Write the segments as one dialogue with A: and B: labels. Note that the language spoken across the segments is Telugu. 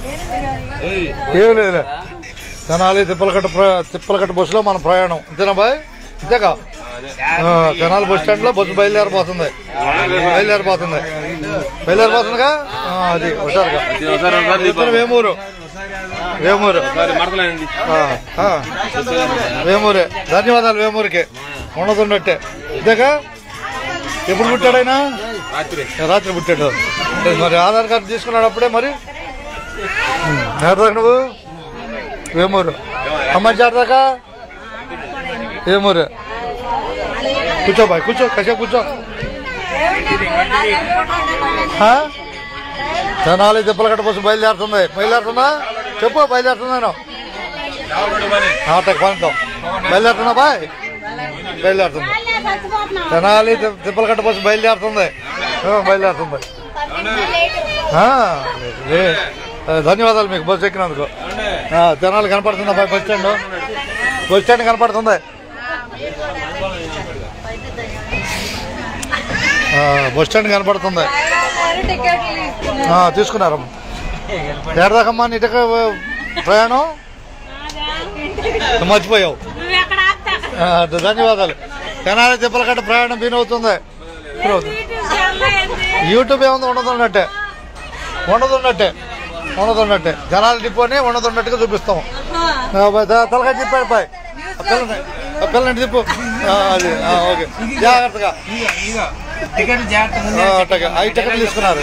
A: ఏం లేదులే తెనాలి తిప్పలకట్ట ప్ర- తిప్పలకట్ట బస్సులో మన ప్రయాణం అంతేనా బాయ్ అంతేకా ఆ, తెనాలి బస్ స్టాండ్ లో బస్సు బయలుదేరిపోతుంది బయలుదేరిపోతుంది బయలుదేరిపోతుందిగా ఆ, అది హుషారుగా ఇతను వేమూరు వేమూరు ఆ, ఆ. వేమూరే ధన్యవాదాలు వేమూరికి ఉండదున్నట్టే ఇదేగా ఎప్పుడు పుట్టాడైనా రాత్రి పుట్టాడు మరి ఆధార్ కార్డు తీసుకున్నాడు అప్పుడే మరి ఎక్కడ నువ్వు వేమూరు అమ్మ జాడదాకా వేమూరు కూర్చో బాయ్ కూర్చో కసేపు కూర్చో ఆ? తెనాలి తిప్పలకట్ట బస్సు బయలుదేరుతుంది బయలుదేరుతుందా చెప్పు బయలుదేరుతున్నాను ఆటకు పనితో బయలుదేరుతున్నా బాయ్ బయలుదేరుతుంది తెనాలి తి- తిప్పలకట్ట బస్సు బయలుదేరుతుంది ఆ, బయలుదేరుతుంది ఆ, లే. ఆ, ధన్యవాదాలు మీకు బస్సు ఎక్కినందుకు ఆ, తెనాలి కనపడుతుందా boy bus stand bus stand కనపడుతుంది ఆ, బస్ స్టాండ్ కనపడుతుంది ఆ, తీసుకున్నారు ఏడదాకమ్మా నీటక ప్రయాణం మర్చిపోయావు ఆ, ధన్యవాదాలు తెనాలి తిప్పలకట్ట ప్రయాణం బీనవుతుంది యూట్యూబ్ ఏముంది ఉండదున్నట్టే ఉండదున్నట్టే ఉండదున్నట్టే జనాల డిపోని ఉండదున్నట్టుగా చూపిస్తాం ఆ, బా- త- తలకాయ తిప్పాడు బాయ్ ఆ పిల్లని ఆ పిల్లని తిప్పు ఆ, అది ఆ, ఓకే జాగ్రత్తగా
B: టికెట్ జాగ్రత్త
A: ఆ, అట్టగా ఐదు టికెట్లు తీసుకున్నారు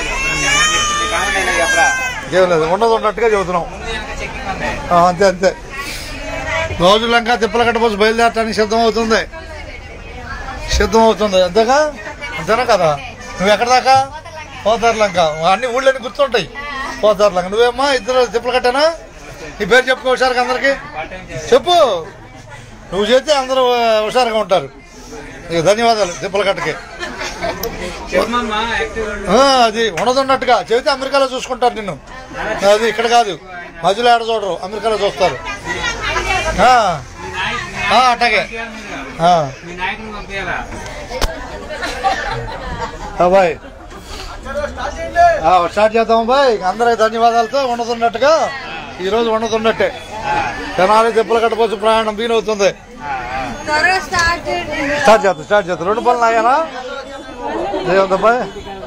A: ఏం లేదు ఉండదు ఉన్నట్టుగా చెబుతున్నాం ఆ, అంతే అంతే రోజులంకా తిప్పలకట్ట బస్సు బయలుదేరటానికి సిద్ధం అవుతుంది సిద్ధం అవుతుంది అంతేగా అంతేనా కదా నువ్వు ఎక్కడ దాకా పోతారు లంక అన్ని ఊళ్ళని గుర్తుంటాయి పోతారు లంక నువ్వేమ్మా ఇద్దరు తిప్పలకట్టనా నీ పేరు చెప్పుకో హుషారుగా అందరికి చెప్పు నువ్వు చేస్తే అందరూ హుషారుగా ఉంటారు ఇక ధన్యవాదాలు తిప్పలకట్టకి
B: చెప్పమ్మా యాక్టివ్
A: ఆ, అది ఉండదున్నట్టుగా చెబితే అమెరికాలో చూసుకుంటారు నిన్ను అది ఇక్కడ కాదు మధ్యలో ఆడ చూడరు అమెరికాలో చూస్తారు ఆ, ఆ, అట్లాగే ఆ,
B: మీ నాయకుని పంపించాలా
A: ఆ, బాయ్ ఆ, స్టార్ట్ చేద్దాం బాయ్ అందరికి ధన్యవాదాలతో ఉండదున్నట్టుగా ఈ రోజు ఉండదున్నట్టే తెనాలి దెబ్బలు కట్టపోవచ్చు ప్రయాణం బీనవుతుంది
C: త్వరగా స్టార్ట్
A: స్టార్ట్ చేద్దాం స్టార్ట్ చేద్దాం రెండు పనులు అయ్యానా ఏముంది బాయ్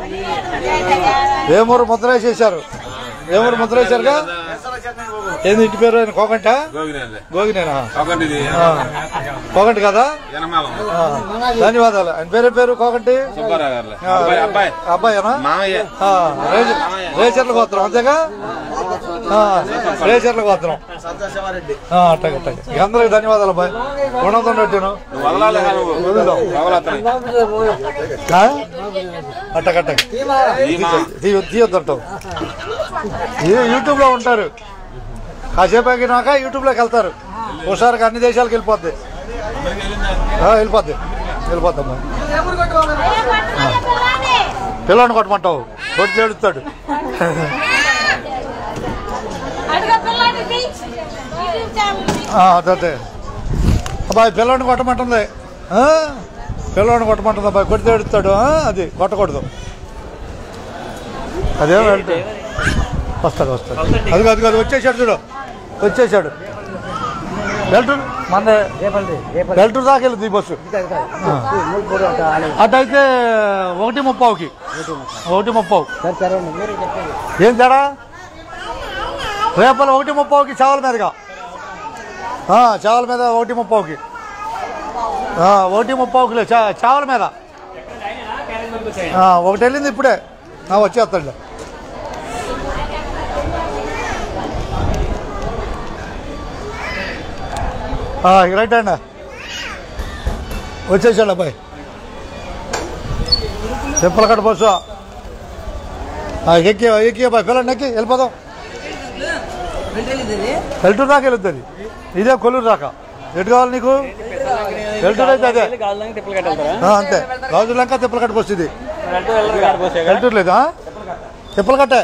A: వేమూరు ముద్ర వేసేసారు వేమూరు ముద్ర వేసారుగా ఏంది ఇంటి పేరు ఆయన కోకంట
D: గోగినేలే
A: గోగినేనా
D: ఒకటిది
A: ఆ, కోకంటి కదా
D: ఎనమాలం
A: ఆ, ధన్యవాదాలు ఆయన పేరే పేరు కోకంటి
D: సుబ్బారావు గారులే
A: ఆ,
D: అబ్బాయి అబ్బాయి
A: అబ్బాయేనా
D: మామయ్య
A: ఆ, రేచ- రేచర్ల గోత్రం అంతేగా ఆ, రేచర్ల గోత్రం ఆ, అట్టగే అట్టగే ఇక అందరికి ధన్యవాదాలు అబ్బాయి ఉండదున్నట్టును
D: నువ్వు వదలాలి కదా నువ్వు
A: వదులుదాం.
D: వదలత్తని
A: అట్టగట్టగ
D: ఈ మా
A: తీయొద్దంటావు యూట్యూబ్ లో ఉంటారు కాసేపు ఎగినాక యూట్యూబ్ లోకి వెళ్తారు హుషారుగా అన్ని దేశాలకు వెళ్ళిపోద్ది ఆ, వెళ్ళిపోద్ది వెళ్ళిపోద్దమ్మా పిల్లని కొట్టమంటావు కొట్టి ఏడుస్తాడు
C: అడుగు పిల్లని యూట్యూబ్ ఛానల్
A: ఆ, అదే అబ్బాయి పిల్లని కొట్టమంటుంది ఆ? పిల్లని కొట్టమంటుంది అబ్బాయి కొడితే ఏడుస్తాడు ఆ? అది కొట్టకూడదు అదే వెళ్తే వస్తాడు వస్తాడు అది అది అది వచ్చేసాడు చూడు వచ్చేసాడు వెళ్తూ మన వెళ్తూరు దాకా వెళ్ళదు ఈ బస్సు ఆ. అటైతే ఒకటి ముప్పావుకి ఒకటి ముప్పావు ఏం తేడా రేపల ఒకటి ముప్పావుకి చావల మీదగా ఆ, చావల మీద ఒకటి ముప్పావుకి ఆ, ఒకటి ముప్పావుకిలే చా చావల మీద ఆ, ఒకటి వెళ్ళింది ఇప్పుడే ఆ, వచ్చేస్తాడు ఆ, ఇక రైట్ అండి వచ్చేసాడు అబ్బాయి చెప్పలకట్ట బస్సు ఆ, ఎక్కి ఎక్కి అబ్బాయి పిల్లండి ఎక్కి వెళ్ళిపోదాం ఎల్టూరు దాకా వెళ్తుంది ఇదే కొల్లూరు దాకా ఎటు కావాలి నీకు ఎల్టూరు అయితే అదే ఆ, అంతే గాజు లంక తిప్పలకట్ట బస్సు ఇది ఎల్టూరు లేదా తిప్పలకట్టే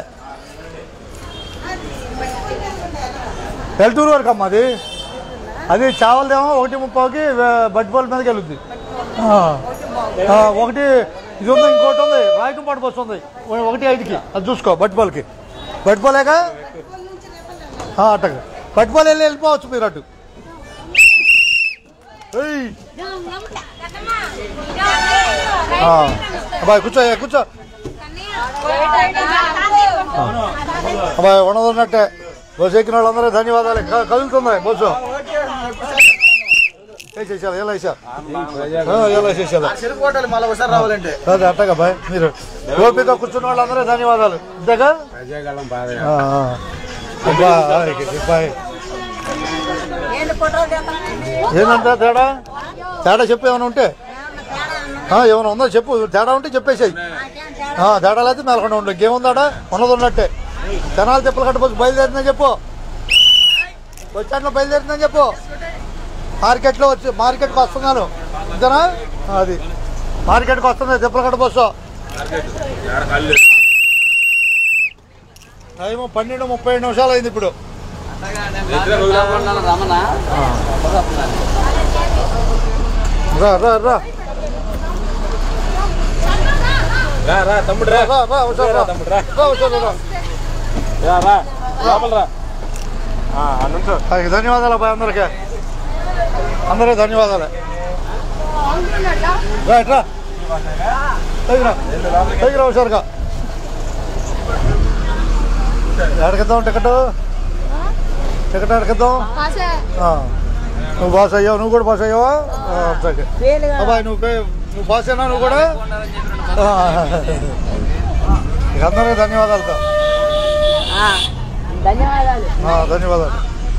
A: ఎల్టూరు వరకు అమ్మా అది అది చావలదేమో ఒకటి ముప్పావుకి బట్టిపోల మీదకి వెళ్తుంది ఆ. ఆ, ఒకటి ఇది ఉంది ఇంకోటి ఉంది రాయకంపాటు బస్సు ఉంది ఒకటి ఐదుకి అది చూసుకో బట్టిపోలకి బట్టిపోలేక ఆ, అట్టగా పట్టుకోవాలి వెళ్ళి వెళ్ళిపోవచ్చు మీరు అటు ఏయ్. ఆ, అబ్బాయి కూర్చో ఏ, కూర్చో అబ్బాయి ఉండదున్నట్టే బస్సు ఎక్కిన వాళ్ళందరూ ధన్యవాదాలు క- కదులుతుంది బస్సు వేసేసారు ఎలా వేసారు ఎలా వేసేసారు
E: చెరుకోటాలి మళ్ళీ ఒకసారి రావాలంటే
A: అదే అట్టగా బాయ్ మీరు ఓపిక కూర్చున్న వాళ్ళందరూ ధన్యవాదాలు ఇంతగా ఆ, ఆ. అబ్బా, బాయ్ ఏంటంటే తేడా తేడా చెప్పు ఏమైనా ఉంటే ఆ, ఏమైనా ఉందో చెప్పు తేడా ఉంటే చెప్పేసాయి తేడా లేకపోతే మేలకుండా ఉండు ఇంకేముందాడా ఉన్నది ఉన్నట్టే జనాలు తిప్పలు కట్టపోతే బయలుదేరిందని చెప్పు వచ్చాట్లో బయలుదేరిందని చెప్పు మార్కెట్లో వచ్చి మార్కెట్కి వస్తున్నాను అంతేనా అది మార్కెట్కి వస్తుంది తిప్పలు కట్టబోసు టైం పన్నెండు ముప్పై ఏడు నిమిషాలు అయింది ఇప్పుడు రా రా రా
D: రా రా తమ్ముడు రా
A: రా రా హుషారు రా
D: తమ్ముడు రా
A: రా హుషారు రా
D: రా రా లోపల రా ఆ, నుంచో
A: ఆయనకి ధన్యవాదాలు అబ్బాయి అందరికీ అందరికీ ధన్యవాదాలు రా ఇట్రా పైకిరా పైకిరా హుషారుగా ఎడకిద్దాం టికెట్ టికెట్ ఎడకిద్దాం ఆ. నువ్వు బాస్ అయ్యావు నువ్వు కూడా బాస్ అయ్యావా ఆ, సరే. అబ్బాయి నువ్వు పే- నువ్వు బాస్ అయినా నువ్వు కూడా ఆ. ఇక అందరికీ ధన్యవాదాలతో
C: ధన్యవాదాలు
A: ఆ, ధన్యవాదాలు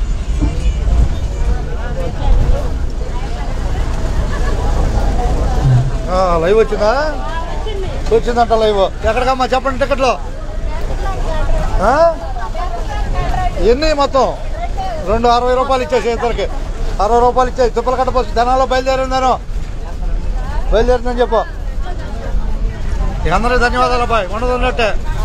A: ఆ, లైవ్ వచ్చిందా వచ్చిందంట లైవ్ ఎక్కడికమ్మా చెప్పండి టికెట్లు ఆ? ఎన్ని మొత్తం రెండు అరవై రూపాయలు ఇచ్చేసి ఇద్దరికి అరవై రూపాయలు ఇచ్చేసి తిప్పలు కట్టపోసి ధనాల్లో బయలుదేరిందాను బయలుదేరిందని చెప్పు ఇక అందరికీ ధన్యవాదాలు అబ్బాయి ఉండదు ఉన్నట్టే